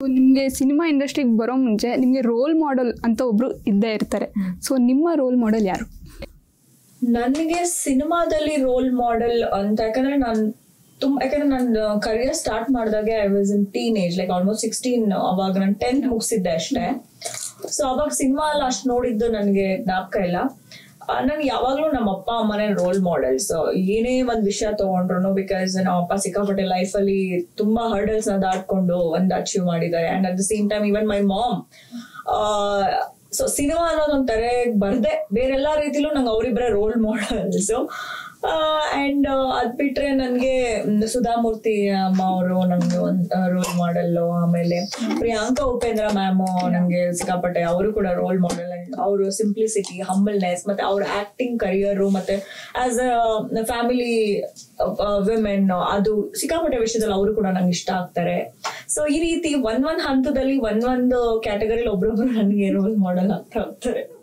ನಿಮಗೆ ಸಿನಿಮಾ ಇಂಡಸ್ಟ್ರಿಗೆ ಬರೋ ಮುಂಚೆ ನಿಮಗೆ ರೋಲ್ ಮಾಡೆಲ್ ಅಂತ ಒಬ್ರು ಇದ್ದೇ ಇರ್ತಾರೆ ಸೊ ನಿಮ್ಮ ರೋಲ್ ಮಾಡೆಲ್ ಯಾರು ನನಗೆ ಸಿನಿಮಾದಲ್ಲಿ ರೋಲ್ ಮಾಡೆಲ್ ಅಂತ ಯಾಕಂದ್ರೆ ನಾನು ತುಂಬ ಯಾಕಂದ್ರೆ ನನ್ನ ಕರಿಯರ್ ಸ್ಟಾರ್ಟ್ ಮಾಡಿದಾಗೆ I was in teenage like almost sixteen ಅವಾಗ ನಾನು ಟೆಂತ್ ಮುಗಿಸಿದ್ದೆ ಅಷ್ಟೇ ಸೊ ಅವಾಗ ಸಿನಿಮಾ ಎಲ್ಲ ಅಷ್ಟು ನೋಡಿದ್ದು ನನಗೆ ಜ್ಞಾಪಕ ಇಲ್ಲ ನನ್ಗೆ ಯಾವಾಗ್ಲೂ ನಮ್ಮ ಅಪ್ಪ ಅಮ್ಮನೇ ರೋಲ್ ಮಾಡೆಲ್ಸ್ ಏನೇ ಒಂದ್ ವಿಷಯ ತಗೊಂಡ್ರು ಬಿಕಾಸ್ ನಮ್ಮ ಅಪ್ಪ ಸಿಕ್ಕಾಪಟ್ಟೆ ಲೈಫ್ ಅಲ್ಲಿ ತುಂಬಾ ಹರ್ಡಲ್ಸ್ ನ ದಾಟ್ಕೊಂಡು ಒಂದ್ ಅಚೀವ್ ಮಾಡಿದ್ದಾರೆ and at the same time even my mom so cinema ಅನ್ನೋದು ಒಂಥರ ಬರ್ದೆ ಬೇರೆಲ್ಲಾ ರೀತಿಲೂ ನಂಗೆ ಅವರಿಬ್ಬರೇ ರೋಲ್ ಮಾಡೆಲ್ಸ್ ಅಂಡ್ ಅದ್ ಬಿಟ್ರೆ ನನ್ಗೆ ಮ್, ಸುಧಾಮೂರ್ತಿ ಅಮ್ಮ ಅವರು ನಂಗೆ ಒಂದ್ ರೋಲ್ ಮಾಡೆಲ್ ಆಮೇಲೆ ಪ್ರಿಯಾಂಕಾ ಉಪೇಂದ್ರ ಮ್ಯಾಮ್ ನಂಗೆ ಸಿಕ್ಕಾಪಟ್ಟೆ ಅವರು ಕೂಡ ರೋಲ್ ಮಾಡೆಲ್ ಅಂಡ್ ಅವರು ಸಿಂಪ್ಲಿಸಿಟಿ ಹಂಬಲ್ನೆಸ್ ಮತ್ತೆ ಅವ್ರ ಆಕ್ಟಿಂಗ್ ಕರಿಯರ್ ಮತ್ತೆ ಆಸ್ ಅ ಫ್ಯಾಮಿಲಿ ವಿಮೆನ್ ಅದು ಸಿಕ್ಕಾಪಟ್ಟೆ ವಿಷಯದಲ್ಲಿ ಅವರು ಕೂಡ ನಂಗೆ ಇಷ್ಟ ಆಗ್ತಾರೆ ಸೊ ಈ ರೀತಿ ಒಂದ್ ಒಂದ್ ಹಂತದಲ್ಲಿ ಒಂದ್ ಒಂದು ಕ್ಯಾಟಗರಿಲಿ ಒಬ್ರೊಬ್ರು ನನಗೆ ರೋಲ್ ಮಾಡೆಲ್ ಆಗ್ತಾ ಹೋಗ್ತಾರೆ